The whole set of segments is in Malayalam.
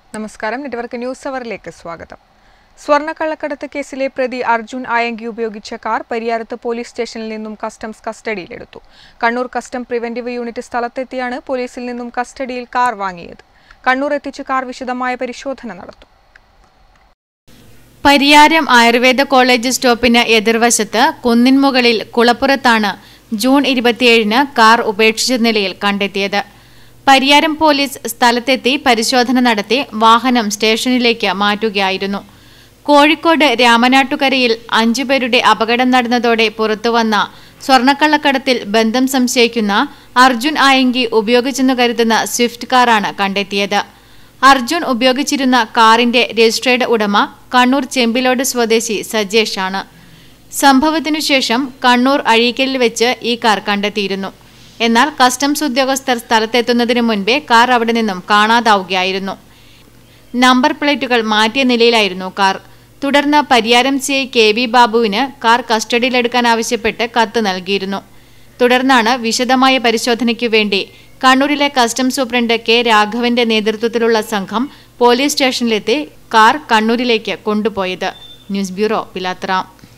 നമസ്കാരം നെറ്റ്വർക്ക് ന്യൂസ് അവറിലേക്ക് സ്വാഗതം സ്വർണ്ണക്കള്ളക്കടത്ത് കേസിലെ പ്രതി അർജുൻ ആയങ്കി ഉപയോഗിച്ച കാർ പരിയാരത്ത് പോലീസ് സ്റ്റേഷനിൽ നിന്നും കസ്റ്റംസ് കസ്റ്റഡിയിലെടുത്തു കണ്ണൂർ കസ്റ്റം പ്രിവന്റീവ് യൂണിറ്റ് സ്ഥലത്തെത്തിയാണ് പോലീസിൽ നിന്നും കസ്റ്റഡിയിൽ കാർ വാങ്ങിയത് കണ്ണൂർ എത്തിച്ച് കാർ വിശദമായ പരിശോധന നടത്തും പരിയാരം ആയുർവേദ കോളേജ് സ്റ്റോപ്പിന് എതിർവശത്ത് കുന്നിൻമുകളിൽ കുളപ്പുറത്താണ് ജൂൺ ഇരുപത്തിയേഴിന് കാർ ഉപേക്ഷിച്ച നിലയിൽ കണ്ടെത്തിയത് പരിയാരം പോലീസ് സ്ഥലത്തെത്തി പരിശോധന നടത്തി വാഹനം സ്റ്റേഷനിലേക്ക് മാറ്റുകയായിരുന്നു കോഴിക്കോട് രാമനാട്ടുകരയിൽ അഞ്ചുപേരുടെ അപകടം നടന്നതോടെ പുറത്തുവന്ന സ്വർണ്ണക്കള്ളക്കടത്തിൽ ബന്ധം സംശയിക്കുന്ന അർജുൻ ആയങ്കി ഉപയോഗിച്ചെന്നു കരുതുന്ന സ്വിഫ്റ്റ് കാറാണ് കണ്ടെത്തിയത് അർജുൻ ഉപയോഗിച്ചിരുന്ന കാറിന്റെ രജിസ്ട്രേഡ് ഉടമ കണ്ണൂർ ചെമ്പിലോട് സ്വദേശി സജേഷ് ആണ് സംഭവത്തിനു ശേഷം കണ്ണൂർ അഴീക്കലിൽ വെച്ച് ഈ കാർ കണ്ടെത്തിയിരുന്നു എന്നാൽ കസ്റ്റംസ് ഉദ്യോഗസ്ഥർ സ്ഥലത്തെത്തുന്നതിനു മുൻപേ കാർ അവിടെ നിന്നും കാണാതാവുകയായിരുന്നു നമ്പർ പ്ലേറ്റുകൾ മാറ്റിയ നിലയിലായിരുന്നു കാർ തുടർന്ന് Pariyaram C I K V ബാബുവിന് കാർ കസ്റ്റഡിയിലെടുക്കാൻ ആവശ്യപ്പെട്ട് കത്ത് നൽകിയിരുന്നു തുടർന്നാണ് വിശദമായ പരിശോധനയ്ക്കു വേണ്ടി കണ്ണൂരിലെ കസ്റ്റംസ് സൂപ്രണ്ട് കെ രാഘവന്റെ നേതൃത്വത്തിലുള്ള സംഘം പോലീസ് സ്റ്റേഷനിലെത്തി കാർ കണ്ണൂരിലേക്ക് കൊണ്ടുപോയത് news bureau Pilathara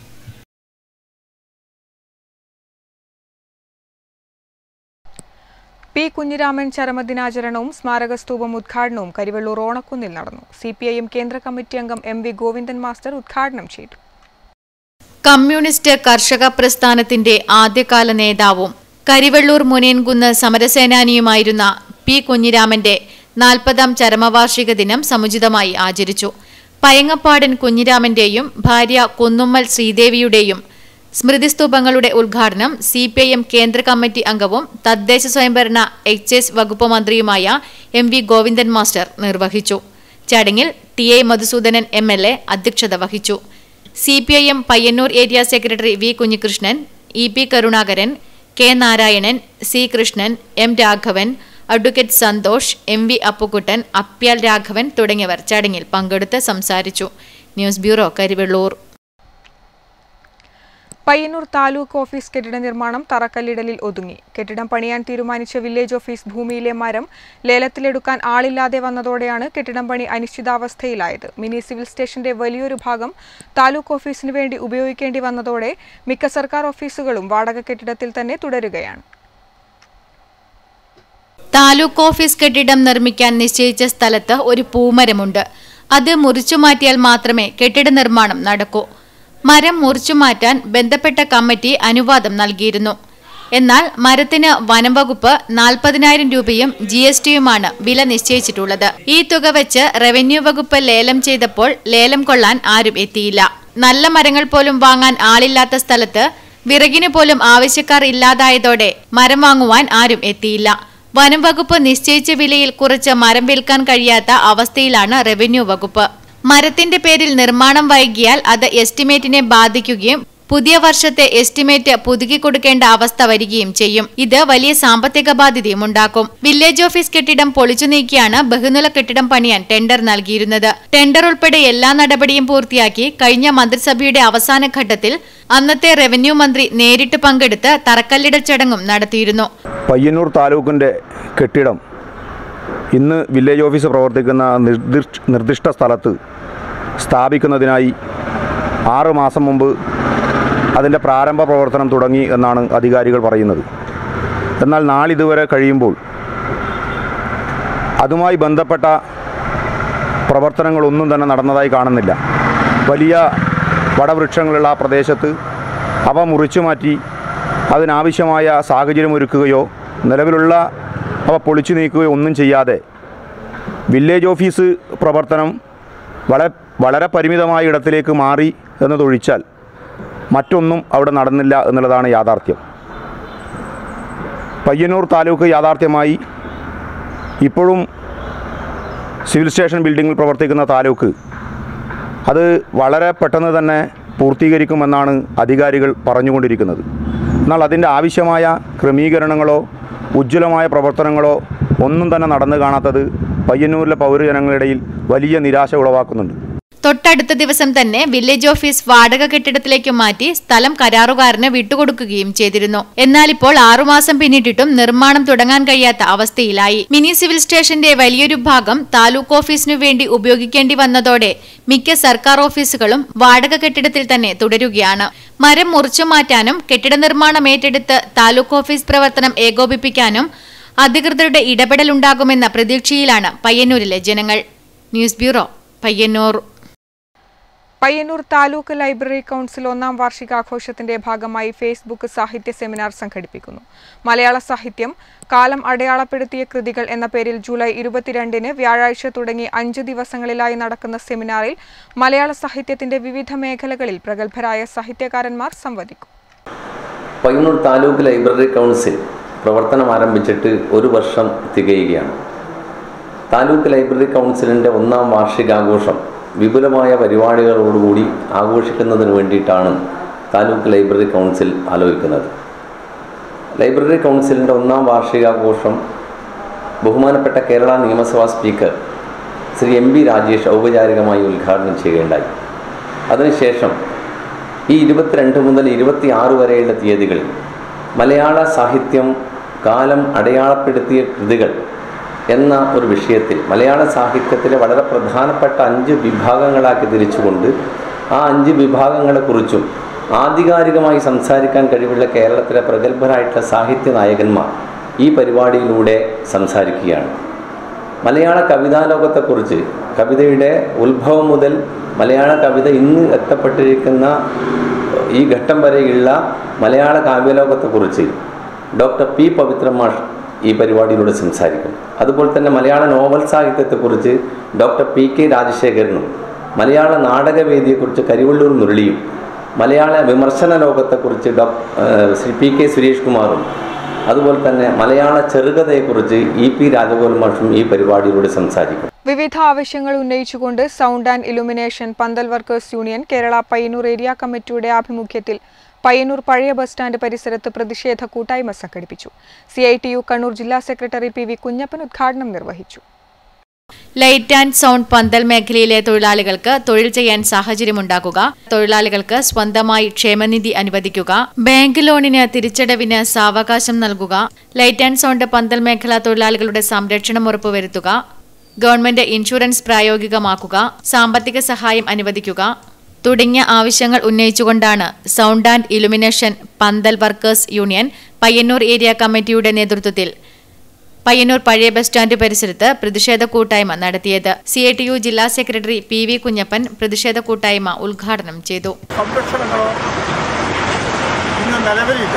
P Kunhiraman ചരമദിനാചരണവും സ്മാരകസ്തൂപം ഉദ്ഘാടനവും കരിവള്ളൂർ ഓണക്കുന്നിൽ നടന്നു സി പി ഐ എം കേന്ദ്ര കമ്മിറ്റി അംഗം എം വി ഗോവിന്ദൻ മാസ്റ്റർ ഉദ്ഘാടനം ചെയ്തു കമ്മ്യൂണിസ്റ്റ് കർഷക പ്രസ്ഥാനത്തിന്റെ ആദ്യകാല നേതാവും കരിവള്ളൂർ മുനയൻകുന്ന് സമരസേനാനിയുമായിരുന്ന പി കുഞ്ഞിരാമന്റെ നാൽപ്പതാം ചരമവാർഷിക ദിനം സമുചിതമായി ആചരിച്ചു പയങ്ങപ്പാടൻ കുഞ്ഞിരാമന്റെയും ഭാര്യ കുന്നുമ്മൽ ശ്രീദേവിയുടെയും സ്മൃതിസ്തൂപങ്ങളുടെ ഉദ്ഘാടനം സി പി ഐ എം കേന്ദ്ര കമ്മിറ്റി അംഗവും തദ്ദേശ സ്വയംഭരണ എച്ച് എസ് വകുപ്പ് മന്ത്രിയുമായ എം വി ഗോവിന്ദൻ മാസ്റ്റർ നിർവഹിച്ചു ചടങ്ങിൽ T A Madhusoodanan M L A അധ്യക്ഷത വഹിച്ചു C P I M Payyanur area secretary V Kunhikrishnan E P Karunakaran K Narayanan C Krishnan M Raghavan advocate Santhosh M V Appukuttan Appyal Raghavan തുടങ്ങിയവർ ചടങ്ങിൽ പങ്കെടുത്ത് സംസാരിച്ചു news bureau Karivellur Payyanur taluk office കെട്ടിട നിർമ്മാണം തറക്കല്ലിടലിൽ ഒതുങ്ങി കെട്ടിടം പണിയാൻ തീരുമാനിച്ച വില്ലേജ് ഓഫീസ് ഭൂമിയിലെ മരം ലേലത്തിലെടുക്കാൻ ആളില്ലാതെ വന്നതോടെയാണ് കെട്ടിടം പണി അനിശ്ചിതാവസ്ഥയിലായത് മിനി സിവിൽ സ്റ്റേഷന്റെ വലിയൊരു ഭാഗം താലൂക്ക് ഓഫീസിന് വേണ്ടി ഉപയോഗിക്കേണ്ടി വന്നതോടെ മിക്ക സർക്കാർ ഓഫീസുകളും വാടക കെട്ടിടത്തിൽ തന്നെ തുടരുകയാണ് താലൂക്ക് ഓഫീസ് കെട്ടിടം നിർമ്മിക്കാൻ നിശ്ചയിച്ച സ്ഥലത്ത് ഒരു പൂമരമുണ്ട് അത് മുറിച്ചു മാറ്റിയാൽ മാത്രമേ കെട്ടിട നിർമ്മാണം നടക്കൂ മരം മുറിച്ചു മാറ്റാൻ ബന്ധപ്പെട്ട കമ്മിറ്റി അനുവാദം നൽകിയിരുന്നു എന്നാൽ മരത്തിന് വനം വകുപ്പ് നാൽപ്പതിനായിരം രൂപയും ജി എസ് ടിയുമാണ് വില നിശ്ചയിച്ചിട്ടുള്ളത് ഈ തുക വെച്ച് റവന്യൂ വകുപ്പ് ലേലം ചെയ്തപ്പോൾ ലേലം കൊള്ളാൻ ആരും എത്തിയില്ല നല്ല മരങ്ങൾ പോലും വാങ്ങാൻ ആളില്ലാത്ത സ്ഥലത്ത് വിറകിന് പോലും ആവശ്യക്കാർ ഇല്ലാതായതോടെ മരം വാങ്ങുവാൻ ആരും എത്തിയില്ല വനം വകുപ്പ് നിശ്ചയിച്ച വിലയിൽ കുറച്ച് മരം വിൽക്കാൻ കഴിയാത്ത അവസ്ഥയിലാണ് റവന്യൂ വകുപ്പ് മരത്തിന്റെ പേരിൽ നിർമ്മാണം വൈകിയാൽ അത് എസ്റ്റിമേറ്റിനെ ബാധിക്കുകയും പുതിയ വർഷത്തെ എസ്റ്റിമേറ്റ് പുതുക്കി കൊടുക്കേണ്ട അവസ്ഥ വരികയും ചെയ്യും ഇത് വലിയ സാമ്പത്തിക ബാധ്യതയും ഉണ്ടാക്കും വില്ലേജ് ഓഫീസ് കെട്ടിടം പൊളിച്ചു നീക്കിയാണ് ബഹുനില കെട്ടിടം പണിയാൻ ടെൻഡർ നൽകിയിരുന്നത് ടെൻഡർ ഉൾപ്പെടെ എല്ലാ നടപടിയും പൂർത്തിയാക്കി കഴിഞ്ഞ മന്ത്രിസഭയുടെ അവസാന ഘട്ടത്തിൽ അന്നത്തെ റവന്യൂ മന്ത്രി നേരിട്ട് പങ്കെടുത്ത് തറക്കല്ലിടൽ ചടങ്ങും നടത്തിയിരുന്നു പയ്യന്നൂർ താലൂക്കിൻ്റെ കെട്ടിടം ഇന്ന് വില്ലേജ് ഓഫീസ് പ്രവർത്തിക്കുന്ന നിർദ്ദിഷ്ട നിർദ്ദിഷ്ട സ്ഥലത്ത് സ്ഥാപിക്കുന്നതിനായി ആറ് മാസം മുമ്പ് അതിൻ്റെ പ്രാരംഭ പ്രവർത്തനം തുടങ്ങി എന്നാണ് അധികാരികൾ പറയുന്നത് എന്നാൽ നാളിതുവരെ കഴിയുമ്പോൾ അതുമായി ബന്ധപ്പെട്ട പ്രവർത്തനങ്ങളൊന്നും തന്നെ നടന്നതായി കാണുന്നില്ല വലിയ വടവൃക്ഷങ്ങളുള്ള ആ പ്രദേശത്ത് അവ മുറിച്ചു മാറ്റി അതിനാവശ്യമായ സാഹചര്യം ഒരുക്കുകയോ നിലവിലുള്ള അവ പൊളിച്ചു നീക്കുകയോ ഒന്നും ചെയ്യാതെ വില്ലേജ് ഓഫീസ് പ്രവർത്തനം വളരെ വളരെ പരിമിതമായ ഇടത്തിലേക്ക് മാറി എന്നതൊഴിച്ചാൽ മറ്റൊന്നും അവിടെ നടന്നില്ല എന്നുള്ളതാണ് യാഥാർത്ഥ്യം പയ്യന്നൂർ താലൂക്ക് യാഥാർത്ഥ്യമായി ഇപ്പോഴും സിവിൽ സ്റ്റേഷൻ ബിൽഡിങ്ങിൽ പ്രവർത്തിക്കുന്ന താലൂക്ക് അത് വളരെ പെട്ടെന്ന് തന്നെ പൂർത്തീകരിക്കുമെന്നാണ് അധികാരികൾ പറഞ്ഞുകൊണ്ടിരിക്കുന്നത് എന്നാൽ അതിൻ്റെ ആവശ്യമായ ക്രമീകരണങ്ങളോ ഉജ്ജ്വലമായ പ്രവർത്തനങ്ങളോ ഒന്നും തന്നെ നടന്നു കാണാത്തത് പയ്യന്നൂരിലെ പൗരജനങ്ങളിടയിൽ വലിയ നിരാശ ഉളവാക്കുന്നുണ്ട് തൊട്ടടുത്ത ദിവസം തന്നെ വില്ലേജ് ഓഫീസ് വാടക കെട്ടിടത്തിലേക്ക് മാറ്റി സ്ഥലം കരാറുകാരന് വിട്ടുകൊടുക്കുകയും ചെയ്തിരുന്നു എന്നാൽ ഇപ്പോൾ ആറുമാസം പിന്നിട്ടിട്ടും നിർമ്മാണം തുടങ്ങാൻ കഴിയാത്ത അവസ്ഥയിലായി മിനി സിവിൽ സ്റ്റേഷന്റെ വലിയൊരു ഭാഗം താലൂക്ക് ഓഫീസിനു വേണ്ടി ഉപയോഗിക്കേണ്ടി വന്നതോടെ മിക്ക സർക്കാർ ഓഫീസുകളും വാടക കെട്ടിടത്തിൽ തന്നെ തുടരുകയാണ് മരം മുറിച്ചു മാറ്റാനും കെട്ടിട നിർമ്മാണം ഏറ്റെടുത്ത് താലൂക്ക് ഓഫീസ് പ്രവർത്തനം ഏകോപിപ്പിക്കാനും അധികൃതരുടെ ഇടപെടലുണ്ടാകുമെന്ന പ്രതീക്ഷയിലാണ് പയ്യന്നൂരിലെ ജനങ്ങൾ news bureau Payyanur Payyanur taluk library council ഒന്നാം വാർഷികാഘോഷത്തിന്റെ ഭാഗമായി ഫേസ്ബുക്ക് സാഹിത്യ സെമിനാർ സംഘടിപ്പിക്കുന്നു മലയാള സാഹിത്യം കാലം അടയാളപ്പെടുത്തിയ കൃതികൾ എന്ന പേരിൽ ജൂലൈ ഇരുപത്തിരണ്ടിന് വ്യാഴാഴ്ച തുടങ്ങി അഞ്ച് ദിവസങ്ങളിലായി നടക്കുന്ന സെമിനാറിൽ മലയാള സാഹിത്യത്തിന്റെ വിവിധ മേഖലകളിൽ പ്രഗത്ഭരായ സാഹിത്യകാരന്മാർ സംവദിക്കും പയ്യന്നൂർ താലൂക്ക് ലൈബ്രറി കൗൺസിൽ പ്രവർത്തനം ആരംഭിച്ചിട്ട് ഒരു വർഷം തികയുകയാണ് താലൂക്ക് ലൈബ്രറി കൗൺസിലിൻ്റെ ഒന്നാം വാർഷികാഘോഷം വിപുലമായ പരിപാടികളോടുകൂടി ആഘോഷിക്കുന്നതിന് വേണ്ടിയിട്ടാണ് താലൂക്ക് ലൈബ്രറി കൗൺസിൽ ആലോചിക്കുന്നത് ലൈബ്രറി കൗൺസിലിൻ്റെ ഒന്നാം വാർഷികാഘോഷം ബഹുമാനപ്പെട്ട കേരള നിയമസഭാ speaker Shri M B Rajesh ഔപചാരികമായി ഉദ്ഘാടനം ചെയ്യുകയുണ്ടായി അതിനുശേഷം ഈ ഇരുപത്തിരണ്ട് മുതൽ ഇരുപത്തി ആറ് വരെയുള്ള തീയതികളിൽ മലയാള സാഹിത്യം കാലം അടയാളപ്പെടുത്തിയ കൃതികൾ എന്ന ഒരു വിഷയത്തിൽ മലയാള സാഹിത്യത്തിലെ വളരെ പ്രധാനപ്പെട്ട അഞ്ച് വിഭാഗങ്ങളാക്കി തിരിച്ചുകൊണ്ട് ആ അഞ്ച് വിഭാഗങ്ങളെക്കുറിച്ചും ആധികാരികമായി സംസാരിക്കാൻ കഴിവുള്ള കേരളത്തിലെ പ്രഗത്ഭരായിട്ടുള്ള സാഹിത്യ നായകന്മാർ ഈ പരിപാടിയിലൂടെ സംസാരിക്കുകയാണ് മലയാള കവിതാലോകത്തെക്കുറിച്ച് കവിതയുടെ ഉത്ഭവം മുതൽ മലയാള കവിത ഇന്ന് എത്തപ്പെട്ടിരിക്കുന്ന ഈ ഘട്ടം വരെയുള്ള മലയാള കാവ്യലോകത്തെക്കുറിച്ച് ഡോക്ടർ പി പവിത്രമാഷ് ഈ പരിപാടിയിലൂടെ സംസാരിക്കും അതുപോലെ തന്നെ മലയാള നോവൽ സാഹിത്യത്തെക്കുറിച്ച് ഡോക്ടർ പി കെ രാജശേഖരനും മലയാള നാടകവേദിയെക്കുറിച്ച് കരിവള്ളൂർ മുരളിയും മലയാള വിമർശന ലോകത്തെക്കുറിച്ച് Dr Shri P K Suresh കുമാറും അതുപോലെ തന്നെ മലയാള ചെറുകഥയെക്കുറിച്ച് ഇ പി രാജഗോപാൽ മാഷും ഈ പരിപാടിയിലൂടെ സംസാരിക്കും വിവിധ ആവശ്യങ്ങൾ ഉന്നയിച്ചുകൊണ്ട് sound and illumination pandal workers union Kerala Payyanur area കമ്മിറ്റിയുടെ ആഭിമുഖ്യത്തിൽ പയ്യന്നൂർ പഴയ ബസ് സ്റ്റാൻഡ് പരിസരത്ത് പ്രതിഷേധ കൂട്ടായ്മ സംഘടിപ്പിച്ചു C I T U Kannur ജില്ലാ സെക്രട്ടറി പി വി കുഞ്ഞപ്പൻ ഉദ്ഘാടനം നിർവഹിച്ചു ലൈറ്റ് ആൻഡ് സൗണ്ട് പന്തൽ മേഖലയിലെ തൊഴിലാളികൾക്ക് തൊഴിൽ ചെയ്യാൻ സാഹചര്യമുണ്ടാക്കുക തൊഴിലാളികൾക്ക് സ്വന്തമായി ക്ഷേമനിധി അനുവദിക്കുക ബാങ്ക് ലോണിന് തിരിച്ചടവിന് സാവകാശം നൽകുക ലൈറ്റ് ആൻഡ് സൗണ്ട് പന്തൽ മേഖല തൊഴിലാളികളുടെ സംരക്ഷണം ഉറപ്പുവരുത്തുക ഗവൺമെന്റ് ഇൻഷുറൻസ് പ്രായോഗികമാക്കുക സാമ്പത്തിക സഹായം അനുവദിക്കുക തുടങ്ങിയ ആവശ്യങ്ങൾ ഉന്നയിച്ചുകൊണ്ടാണ് sound and illumination pandal workers union Payyanur area കമ്മിറ്റിയുടെ നേതൃത്വത്തിൽ പയ്യന്നൂർ പഴയ ബസ് സ്റ്റാൻഡ് പരിസരത്ത് പ്രതിഷേധ കൂട്ടായ്മ നടത്തിയത് സി ഐ ടി യു ജില്ലാ സെക്രട്ടറി പി വി കുഞ്ഞപ്പൻ പ്രതിഷേധ കൂട്ടായ്മ ഉദ്ഘാടനം ചെയ്തു സംരക്ഷണങ്ങളോ ഇന്ന് നിലവിലില്ല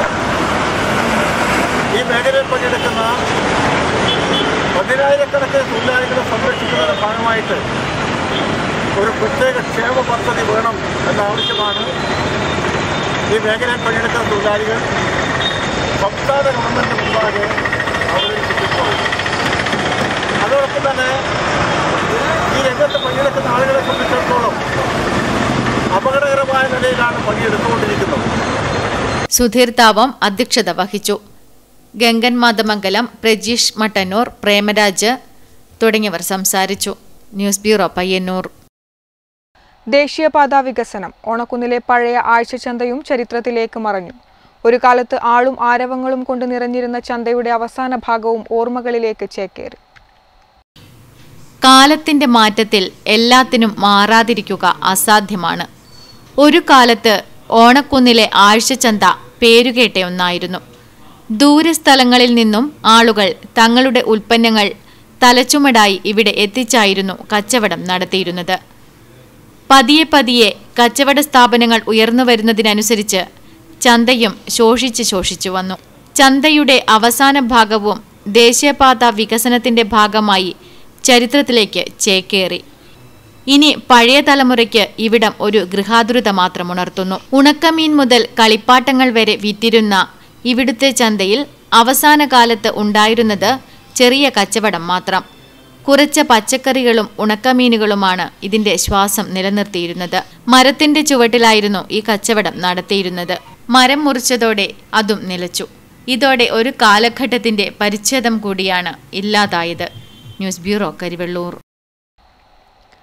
ഈ മേഖലയിൽ പങ്കെടുക്കുന്ന പതിനായിരക്കണക്കിന് തൊഴിലാളികളെ സംരക്ഷിക്കുന്നതിന്റെ ഭാഗമായിട്ട് ഒരു പ്രത്യേക ക്ഷേമ പദ്ധതി വേണം എന്ന ആവശ്യമാണ് ഈ മേഖലയിൽ പങ്കെടുക്കുന്ന തൊഴിലാളികൾ സംസ്ഥാന ഗവൺമെൻറ് മുമ്പാകെ അവതരിപ്പിച്ചിട്ടുള്ളത് അതോടൊപ്പം തന്നെ ഈ രംഗത്ത് പങ്കെടുക്കുന്ന ആളുകളെ സംബന്ധിച്ചിടത്തോളം അപകടകരമായ നിലയിലാണ് പണിയെടുത്തുകൊണ്ടിരിക്കുന്നത് സുധീർ താവം അധ്യക്ഷത വഹിച്ചു ഗംഗൻ മാതമംഗലം പ്രജീഷ് മട്ടന്നൂർ പ്രേമരാജ് തുടങ്ങിയവർ സംസാരിച്ചു ന്യൂസ് ബ്യൂറോ പയ്യന്നൂർ ദേശീയപാതാ വികസനം ഓണക്കുന്നിലെ പഴയ ആഴ്ചച്ചന്തയും ചരിത്രത്തിലേക്ക് മറഞ്ഞു ഒരു കാലത്ത് ആളും ആരവങ്ങളും കൊണ്ട് നിറഞ്ഞിരുന്ന ചന്തയുടെ അവസാന ഭാഗവും ഓർമ്മകളിലേക്ക് ചേക്കേറി കാലത്തിന്റെ മാറ്റത്തിൽ എല്ലാത്തിനും മാറാതിരിക്കുക അസാധ്യമാണ് ഒരു കാലത്ത് ഓണക്കുന്നിലെ ആഴ്ചച്ചന്ത പേരുകേട്ട ഒന്നായിരുന്നു ദൂരസ്ഥലങ്ങളിൽ നിന്നും ആളുകൾ തങ്ങളുടെ ഉൽപ്പന്നങ്ങൾ തലച്ചുമടായി ഇവിടെ എത്തിച്ചായിരുന്നു കച്ചവടം നടത്തിയിരുന്നത് പതിയെ പതിയെ കച്ചവട സ്ഥാപനങ്ങൾ ഉയർന്നു വരുന്നതിനനുസരിച്ച് ചന്തയും ശോഷിച്ച് ശോഷിച്ചു വന്നു ചന്തയുടെ അവസാന ഭാഗവും ദേശീയപാത വികസനത്തിന്റെ ഭാഗമായി ചരിത്രത്തിലേക്ക് ചേക്കേറി ഇനി പഴയ തലമുറയ്ക്ക് ഇവിടം ഒരു ഗൃഹാതുരത മാത്രം ഉണർത്തുന്നു ഉണക്കമീൻ മുതൽ കളിപ്പാട്ടങ്ങൾ വരെ വിറ്റിരുന്ന ഇവിടുത്തെ ചന്തയിൽ അവസാന കാലത്ത് ഉണ്ടായിരുന്നത് ചെറിയ കച്ചവടം മാത്രം കുറച്ച് പച്ചക്കറികളും ഉണക്കമീനുകളുമാണ് ഇതിന്റെ ശ്വാസം നിലനിർത്തിയിരുന്നത് മരത്തിന്റെ ചുവട്ടിലായിരുന്നു ഈ കച്ചവടം നടത്തിയിരുന്നത് മരം മുറിച്ചതോടെ അതും നിലച്ചു ഇതോടെ ഒരു കാലഘട്ടത്തിന്റെ പരിച്ഛേദം കൂടിയാണ് ഇല്ലാതായത് ന്യൂസ് ബ്യൂറോ കരിവെള്ളൂർ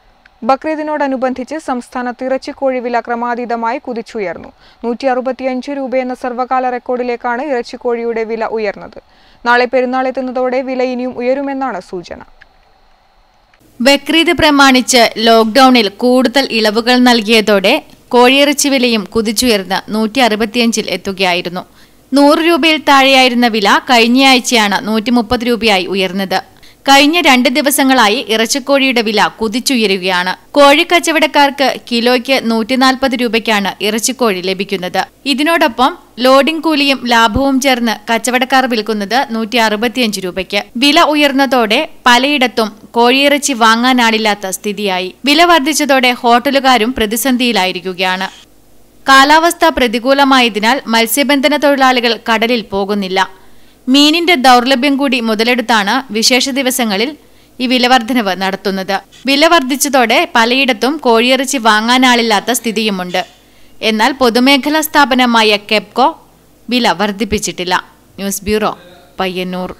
ബക്രീദിനോടനുബന്ധിച്ച് സംസ്ഥാനത്ത് ഇറച്ചിക്കോഴി വില ക്രമാതീതമായി കുതിച്ചുയർന്നു നൂറ്റി അറുപത്തിയഞ്ച് രൂപയെന്ന സർവകാല റെക്കോർഡിലേക്കാണ് ഇറച്ചിക്കോഴിയുടെ വില ഉയർന്നത് നാളെ പെരുന്നാൾ എത്തുന്നതോടെ വില ഇനിയും ഉയരുമെന്നാണ് സൂചന ബക്രീദ് പ്രമാണിച്ച് ലോക്ഡൌണിൽ കൂടുതൽ ഇളവുകൾ നൽകിയതോടെ കോഴിയിറച്ചി വിലയും കുതിച്ചുയർന്ന് നൂറ്റി അറുപത്തിയഞ്ചിൽ എത്തുകയായിരുന്നു നൂറ് രൂപയിൽ താഴെയായിരുന്ന വില കഴിഞ്ഞയാഴ്ചയാണ് നൂറ്റി മുപ്പത് രൂപയായി ഉയർന്നത് കഴിഞ്ഞ രണ്ട് ദിവസങ്ങളായി ഇറച്ചിക്കോഴിയുടെ വില കുതിച്ചുയരുകയാണ് കോഴി കച്ചവടക്കാർക്ക് കിലോയ്ക്ക് നൂറ്റി നാൽപ്പത് രൂപയ്ക്കാണ് ഇറച്ചിക്കോഴി ലഭിക്കുന്നത് ഇതിനോടൊപ്പം ലോഡിംഗ് കൂലിയും ലാഭവും ചേർന്ന് കച്ചവടക്കാർ വിൽക്കുന്നത് നൂറ്റി അറുപത്തിയഞ്ച് രൂപയ്ക്ക് വില ഉയർന്നതോടെ പലയിടത്തും കോഴിയിറച്ചി വാങ്ങാനാളില്ലാത്ത സ്ഥിതിയായി വില വർദ്ധിച്ചതോടെ ഹോട്ടലുകാരും പ്രതിസന്ധിയിലായിരിക്കുകയാണ് കാലാവസ്ഥ പ്രതികൂലമായതിനാൽ മത്സ്യബന്ധന തൊഴിലാളികൾ കടലിൽ പോകുന്നില്ല മീനിന്റെ ദൗർലഭ്യം കൂടി മുതലെടുത്താണ് വിശേഷ ദിവസങ്ങളിൽ ഈ വിലവർദ്ധനവ് നടത്തുന്നത് വില വർദ്ധിച്ചതോടെ പലയിടത്തും കോഴിയിറച്ചി വാങ്ങാനാളില്ലാത്ത സ്ഥിതിയുമുണ്ട് എന്നാൽ പൊതുമേഖലാ സ്ഥാപനമായ കെപ്കോ വില വർദ്ധിപ്പിച്ചിട്ടില്ല news bureau Payyanur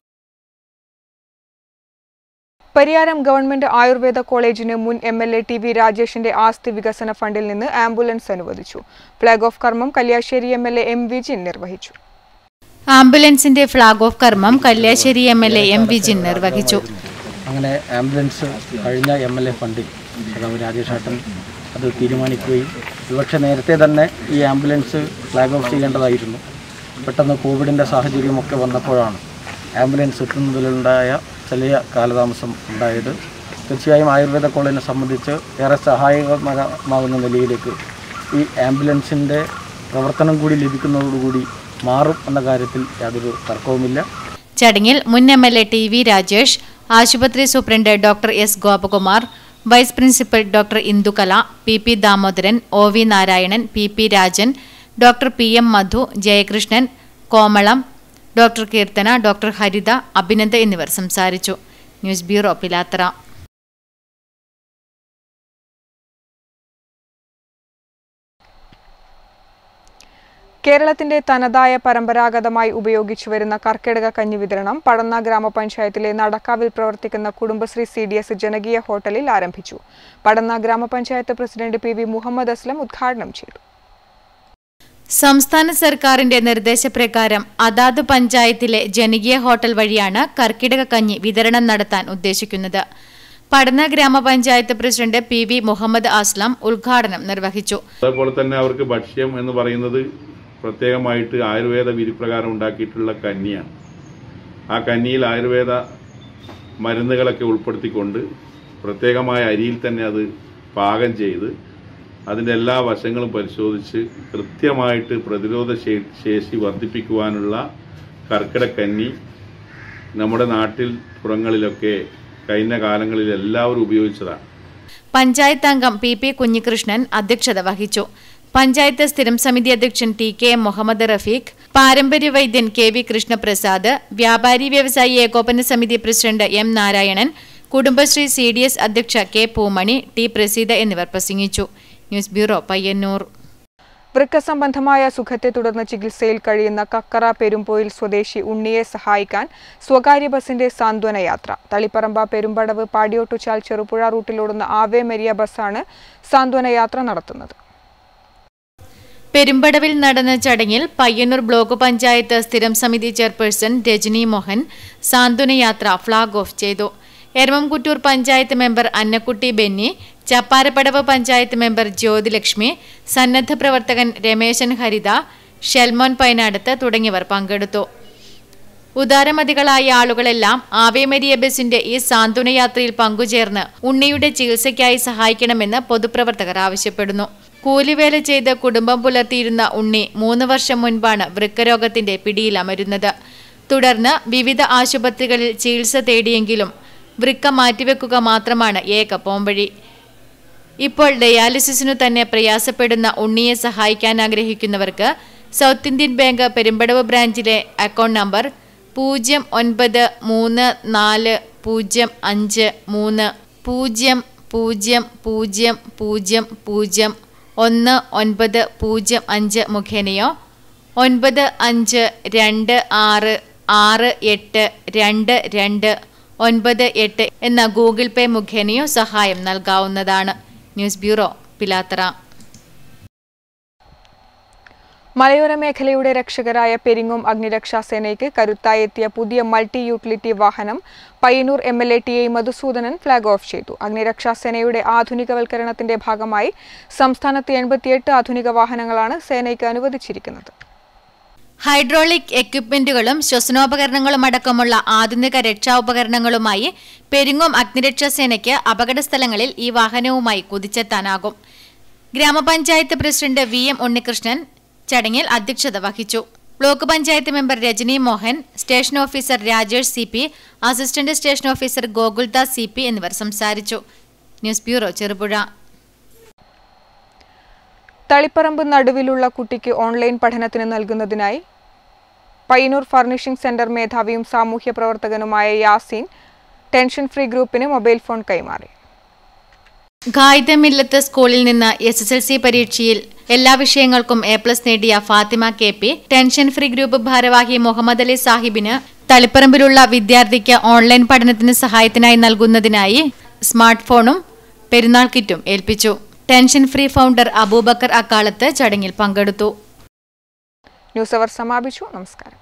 Pariyaram government Ayurveda കോളേജിന് മുൻ M L A T V രാജേഷിന്റെ ആസ്തി വികസന ഫണ്ടിൽ നിന്ന് ആംബുലൻസ് അനുവദിച്ചു ഫ്ളാഗ് ഓഫ് കർമ്മം Kalliasseri M L A M Vijin നിർവഹിച്ചു ആംബുലൻസിന്റെ ഫ്ളാഗ് ഓഫ് കർമ്മം Kalliasseri M L A M Vijin നിർവഹിച്ചു അങ്ങനെ ആംബുലൻസ് കഴിഞ്ഞ എം എൽ എ ഫണ്ടിൽ സഖാവ് രാജേഷേട്ടൻ അത് തീരുമാനിക്കുകയും ഒരുപക്ഷെ നേരത്തെ തന്നെ ഈ ആംബുലൻസ് ഫ്ലാഗ് ഓഫ് ചെയ്യേണ്ടതായിരുന്നു പെട്ടെന്ന് കോവിഡിൻ്റെ സാഹചര്യമൊക്കെ വന്നപ്പോഴാണ് ആംബുലൻസ് എത്തുന്നതിലുണ്ടായ ചെറിയ കാലതാമസം ഉണ്ടായത് തീർച്ചയായും ആയുർവേദ കോളേജിനെ സംബന്ധിച്ച് ഏറെ സഹായകമാകുന്ന നിലയിലേക്ക് ഈ ആംബുലൻസിൻ്റെ പ്രവർത്തനം കൂടി ലഭിക്കുന്നതോടുകൂടി മാറും എന്ന കാര്യത്തിൽ യാതൊരു തർക്കവുമില്ല ചടങ്ങിൽ മുൻ M L A T V Rajesh ആശുപത്രി superintendent doctor S Gopakumar vice principal doctor Indukala P P Damodaran O V Narayanan P P Rajan doctor P M Madhu Jayakrishnan Komalam doctor Keerthana doctor Haritha Abhinanda എന്നിവർ സംസാരിച്ചു ന്യൂസ് ബ്യൂറോ പിലാത്തറ കേരളത്തിന്റെ തനതായ പരമ്പരാഗതമായി ഉപയോഗിച്ചു വരുന്ന കർക്കിടക കഞ്ഞി വിതരണം പടന്ന ഗ്രാമപഞ്ചായത്തിലെ നടക്കാവിൽ പ്രവർത്തിക്കുന്ന കുടുംബശ്രീ സി ഡി എസ് ജനകീയ ഹോട്ടലിൽ ആരംഭിച്ചു പടന്ന ഗ്രാമപഞ്ചായത്ത് president P V Muhammad Aslam ഉദ്ഘാടനം ചെയ്തു സംസ്ഥാന സർക്കാരിന്റെ നിർദ്ദേശപ്രകാരം അതാത് പഞ്ചായത്തിലെ ജനകീയ ഹോട്ടൽ വഴിയാണ് കർക്കിടക കഞ്ഞി വിതരണം നടത്താൻ ഉദ്ദേശിക്കുന്നത് പടന്ന ഗ്രാമപഞ്ചായത്ത് president P V Muhammad Aslam ഉദ്ഘാടനം നിർവഹിച്ചു അതേപോലെ തന്നെ അവർക്ക് ഭക്ഷ്യം എന്ന് പറയുന്നത് പ്രത്യേകമായിട്ട് ആയുർവേദ വിധിപ്രകാരം ഉണ്ടാക്കിയിട്ടുള്ള കഞ്ഞിയാണ് ആ കഞ്ഞിയിൽ ആയുർവേദ മരുന്നുകളൊക്കെ ഉൾപ്പെടുത്തിക്കൊണ്ട് പ്രത്യേകമായ അരിയിൽ തന്നെ അത് പാകം ചെയ്ത് അതിൻ്റെ എല്ലാ വശങ്ങളും പരിശോധിച്ച് കൃത്യമായിട്ട് പ്രതിരോധ ശേ- ശേഷി വർദ്ധിപ്പിക്കുവാനുള്ള കർക്കിടക്കഞ്ഞി നമ്മുടെ നാട്ടിൽ പുറങ്ങളിലൊക്കെ കഴിഞ്ഞ കാലങ്ങളിൽ എല്ലാവരും ഉപയോഗിച്ചതാണ് പഞ്ചായത്ത് അംഗം പി പി കുഞ്ഞികൃഷ്ണൻ അധ്യക്ഷത വഹിച്ചു പഞ്ചായത്ത് സ്ഥിരം സമിതി അധ്യക്ഷൻ T K M Muhammad Rafeeq പാരമ്പര്യ വൈദ്യൻ കെ വി കൃഷ്ണപ്രസാദ് വ്യാപാരി വ്യവസായി ഏകോപന സമിതി president M Narayanan Kudumbashree C D S അധ്യക്ഷ കെ പൂമണി ടി പ്രസീദ എന്നിവർ പ്രസംഗിച്ചു ന്യൂസ് ബ്യൂറോ പയ്യന്നൂർ വൃക്ക സംബന്ധമായ സുഖത്തെ തുടർന്ന് ചികിത്സയിൽ കഴിയുന്ന കക്കറ പെരുമ്പോയിൽ സ്വദേശി ഉണ്ണിയെ സഹായിക്കാൻ സ്വകാര്യ ബസിന്റെ സാന്ത്വന യാത്ര തളിപ്പറമ്പ പെരുമ്പടവ് പാടിയോട്ടുചാൽ ചെറുപുഴ റൂട്ടിലോടുന്ന ആവേ മരിയ ബസ്സാണ് സാന്ത്വന യാത്ര നടത്തുന്നത് പെരുമ്പടവിൽ നടന്ന ചടങ്ങിൽ പയ്യന്നൂർ ബ്ലോക്ക് പഞ്ചായത്ത് സ്ഥിരം സമിതി ചെയർപേഴ്സൺ രജനി മോഹൻ സാന്ത്വനയാത്ര ഫ്ളാഗ് ഓഫ് ചെയ്തു എരമംകുറ്റൂർ പഞ്ചായത്ത് മെമ്പർ അന്നക്കുട്ടി ബെന്നി ചപ്പാരപ്പടവ് പഞ്ചായത്ത് മെമ്പർ ജ്യോതിലക്ഷ്മി സന്നദ്ധ പ്രവർത്തകൻ രമേശൻ ഹരിത ഷെൽമോൻ പൈനാടത്ത് തുടങ്ങിയവർ പങ്കെടുത്തു ഉദാരമതികളായ ആളുകളെല്ലാം ആവേമരിയ ബസിന്റെ ഈ സാന്ത്വനയാത്രയിൽ പങ്കുചേർന്ന് ഉണ്ണിയുടെ ചികിത്സയ്ക്കായി സഹായിക്കണമെന്ന് പൊതുപ്രവർത്തകർ ആവശ്യപ്പെടുന്നു കൂലിവേല ചെയ്ത് കുടുംബം പുലർത്തിയിരുന്ന ഉണ്ണി മൂന്ന് വർഷം മുൻപാണ് വൃക്കരോഗത്തിന്റെ പിടിയിലമരുന്നത് തുടർന്ന് വിവിധ ആശുപത്രികളിൽ ചികിത്സ തേടിയെങ്കിലും വൃക്ക മാറ്റിവെക്കുക മാത്രമാണ് ഏക പോംവഴി ഇപ്പോൾ ഡയാലിസിസിനു തന്നെ പ്രയാസപ്പെടുന്ന ഉണ്ണിയെ സഹായിക്കാൻ ആഗ്രഹിക്കുന്നവർക്ക് സൗത്ത് ഇന്ത്യൻ ബാങ്ക് പെരുമ്പടവ് ബ്രാഞ്ചിലെ അക്കൗണ്ട് നമ്പർ പൂജ്യം ഒൻപത് മൂന്ന് നാല് പൂജ്യം അഞ്ച് മൂന്ന് പൂജ്യം പൂജ്യം പൂജ്യം പൂജ്യം പൂജ്യം ഒന്ന് ഒൻപത് പൂജ്യം അഞ്ച് മുഖേനയോ ഒൻപത് അഞ്ച് രണ്ട് ആറ് ആറ് എട്ട് രണ്ട് രണ്ട് ഒൻപത് എട്ട് എന്ന ഗൂഗിൾ പേ മുഖേനയോ സഹായം നൽകാവുന്നതാണ് ന്യൂസ് ബ്യൂറോ പിലാത്തറ മലയോര മേഖലയുടെ രക്ഷകരായ പെരിങ്ങോം അഗ്നിരക്ഷാ സേനയ്ക്ക് കരുത്തായി എത്തിയ പുതിയ മൾട്ടി യൂട്ടിലിറ്റി വാഹനം Payyanur M L A T A Madhusoodanan flag off ചെയ്തു അഗ്നിരക്ഷാ സേനയുടെ ആധുനികവൽക്കരണത്തിന്റെ ഭാഗമായി സംസ്ഥാനത്ത് എൺപത്തിയെട്ട് ആധുനിക വാഹനങ്ങളാണ് സേനയ്ക്ക് അനുവദിച്ചിരിക്കുന്നത് ഹൈഡ്രോളിക് എക്യുപ്മെന്റുകളും ശ്വസനോപകരണങ്ങളും അടക്കമുള്ള ആധുനിക രക്ഷാ ഉപകരണങ്ങളുമായി പെരിങ്ങോം അഗ്നിരക്ഷാ സേനയ്ക്ക് അപകടസ്ഥലങ്ങളിൽ ഈ വാഹനവുമായി കുതിച്ചെത്താനാകും ഗ്രാമപഞ്ചായത്ത് പ്രസിഡന്റ് വി എം ഉണ്ണികൃഷ്ണൻ ചടങ്ങിൽ അധ്യക്ഷത വഹിച്ചു block panchayat member Rajani Mohan station officer Rajesh C P assistant station officer Gokuldas C P എന്നിവർ സംസാരിച്ചു ന്യൂസ് ബ്യൂറോ ചെറുപുഴ തളിപ്പറമ്പ് നടുവിലുള്ള കുട്ടിക്ക് ഓൺലൈൻ പഠനത്തിന് നൽകുന്നതിനായി പയ്യന്നൂർ ഫർണിഷിംഗ് സെന്റർ മേധാവിയും സാമൂഹ്യ പ്രവർത്തകനുമായ യാസീൻ ടെൻഷൻ ഫ്രീ ഗ്രൂപ്പിന് മൊബൈൽ ഫോൺ കൈമാറി ഗായിതമില്ലത്ത് സ്കൂളിൽ നിന്ന് എസ് എസ് എൽ സി പരീക്ഷയിൽ എല്ലാ വിഷയങ്ങൾക്കും എ പ്ലസ് നേടിയ Fathima K P tension free group ഭാരവാഹി മുഹമ്മദ് അലി സാഹിബിന് തളിപ്പറമ്പിലുള്ള വിദ്യാർത്ഥിക്ക് ഓൺലൈൻ പഠനത്തിന് സഹായത്തിനായി നൽകുന്നതിനായി സ്മാർട്ട് ഫോണും പെരുന്നാൾ കിറ്റും ഏൽപ്പിച്ചു ടെൻഷൻ ഫ്രീ ഫൗണ്ടർ അബൂബക്കർ അക്കാലത്ത് ചടങ്ങിൽ പങ്കെടുത്തു ന്യൂസ് അവർ സമാപിച്ചു നമസ്കാരം